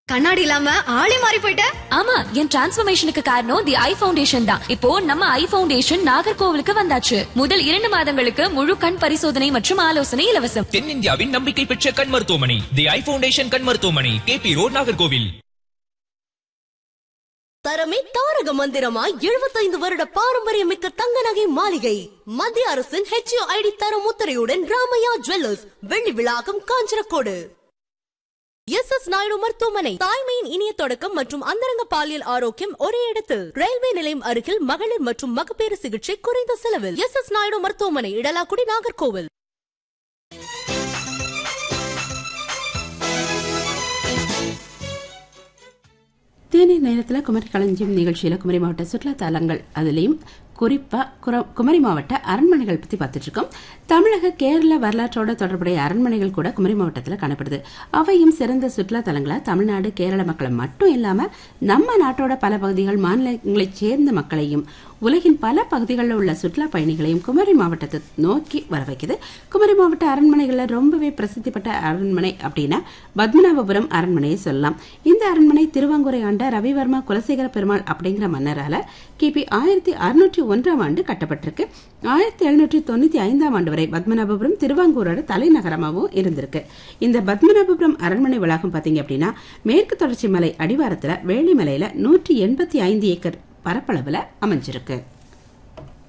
கண்ணாடி இல்லாம ஆளே மாறி போயிட்ட ஆமா என் டிரான்ஸ்ஃபர்மேஷனுக்கு காரணம் தி ஐ ஃபவுண்டேஷன் தான் இப்போ நம்ம ஐ ஃபவுண்டேஷன் நாகர்கோவிலுக்கு வந்தாச்சு முதல் இரண்டு மாதங்களுக்கு முழு கண் பரிசோதனை மற்றும் ஆலோசனை இலவசம் தென்னிந்தியாவின் நம்பிக்கை பெற்ற கண் மருத்துவமனை தி ஐ ஃபவுண்டேஷன் கண் மருத்துவமனை கேபி ரோட் நாகர்கோவில் தரமே தாரக மந்திரமாய் எழுபத்தைந்து வருட பாரம்பரியமிக்க தங்க நகை மாளிகை மத்திய அரசின் ஹெச்ஐடி தரம் முத்திரையுடன் ராமையா ஜுவல்லர்ஸ் வெள்ளி விழாக்கம் காஞ்சனக்கோடு எஸ் எஸ் நாயுடு மருத்துவமனை தாய்மையின் இனிய தொடக்கம் மற்றும் அந்தரங்க பாலியல் ஆரோக்கியம் ஒரே இடத்தில் ரயில்வே நிலையம் அருகில் மகளிர் மற்றும் மகப்பேறு சிகிச்சை குறைந்த செலவில் எஸ் எஸ் நாயுடு மருத்துவமனை இடலாக்குடி நாகர்கோவில் தேநீர் நேரத்தில் குமரி களஞ்சியம் நிகழ்ச்சியில் குமரி மாவட்ட சுற்றுலா தலங்கள் அதுலேயும் குறிப்பாக குமரி மாவட்ட அரண்மனைகள் பற்றி பார்த்துட்டு இருக்கோம் தமிழக கேரள வரலாற்றோட தொடர்புடைய அரண்மனைகள் கூட குமரி மாவட்டத்தில் காணப்படுது அவையும் சிறந்த சுற்றுலா தலங்களா தமிழ்நாடு கேரள மக்களை மட்டும் இல்லாமல் நம்ம நாட்டோட பல பகுதிகள் மாநிலங்களைச் சேர்ந்த மக்களையும் உலகின் பல பகுதிகளில் உள்ள சுற்றுலா பயணிகளையும் குமரி மாவட்டத்தை நோக்கி வர வைக்குது குமரி மாவட்ட அரண்மனைகளில் ரொம்பவே பிரசித்தி பெற்ற அரண்மனை அப்படின்னா பத்மநாபபுரம் அரண்மனையை சொல்லலாம் இந்த அரண்மனை திருவாங்கூரை ஆண்ட ரவிவர்மா குலசேகர பெருமாள் அப்படிங்கிற மன்னரால கிபி ஆயிரத்தி அறுநூற்றி ஒன்றாம் ஆண்டு கட்டப்பட்டிருக்கு ஆயிரத்தி எழுநூற்றி தொண்ணூத்தி ஐந்தாம் ஆண்டு வரை பத்மநாபபுரம் திருவாங்கூரோட தலைநகரமாகவும் இருந்திருக்கு இந்த பத்மநாபபுரம் அரண்மனை வளாகம் பாத்தீங்க அப்படின்னா மேற்கு தொடர்ச்சி மலை அடிவாரத்துல வேளிமலையில நூற்றி எண்பத்தி ஐந்து ஏக்கர் பரப்பளவுல அமைஞ்சிருக்கு